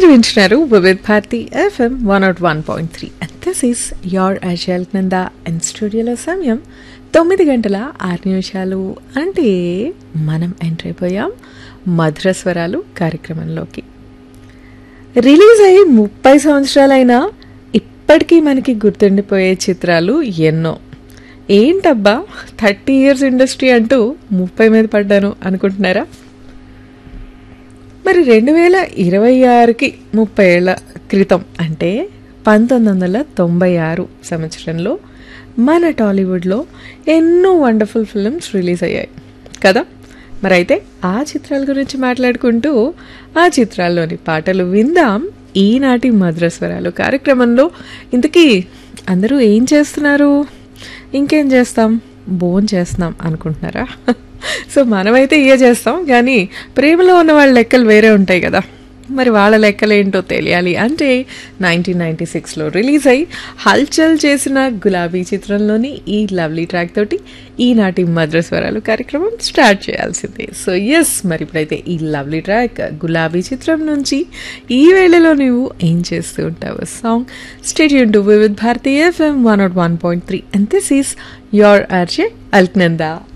వింటున్నారు Vividh Bharati FM one out one point three and this is your Ajal Nanda and స్టూడియోలో సమయం తొమ్మిది గంటల ఆరు నిమిషాలు అంటే మనం ఎంటర్ అయిపోయాం మధుర స్వరాలు కార్యక్రమంలోకి రిలీజ్ అయ్యి ముప్పై సంవత్సరాలైనా ఇప్పటికీ మనకి గుర్తుండిపోయే చిత్రాలు ఎన్నో ఏంటబ్బా థర్టీ ఇయర్స్ ఇండస్ట్రీ అంటూ ముప్పై మీద పడ్డాను అనుకుంటున్నారా మరి రెండు వేల ఇరవై ఆరుకి ముప్పై ఏళ్ల క్రితం అంటే పంతొమ్మిది వందల తొంభై ఆరు సంవత్సరంలో మన టాలీవుడ్లో ఎన్నో వండర్ఫుల్ ఫిల్మ్స్ రిలీజ్ అయ్యాయి కదా మరి అయితే ఆ చిత్రాల గురించి మాట్లాడుకుంటూ ఆ చిత్రాల్లోని పాటలు విందాం ఈనాటి మధురస్వరాలు కార్యక్రమంలో ఇంతకీ అందరూ ఏం చేస్తున్నారు ఇంకేం చేస్తాం బోన్ చేస్తున్నాం అనుకుంటున్నారా సో మనమైతే ఇయే చేస్తాం కానీ ప్రేమలో ఉన్న వాళ్ళ లెక్కలు వేరే ఉంటాయి కదా మరి వాళ్ళ లెక్కలు ఏంటో తెలియాలి అంటే నైన్టీన్ నైన్టీ సిక్స్లో రిలీజ్ అయ్యి హల్చల్ చేసిన గులాబీ చిత్రంలోని ఈ లవ్లీ ట్రాక్ తోటి ఈనాటి మద్రస్వరాలు కార్యక్రమం స్టార్ట్ చేయాల్సిందే సో ఎస్ మరి ఇప్పుడైతే ఈ లవ్లీ ట్రాక్ గులాబీ చిత్రం నుంచి ఈ వేళలో నువ్వు ఏం చేస్తూ ఉంటావు song stadium to with Bharati FM one naught one point three and this is your RJ Alaknanda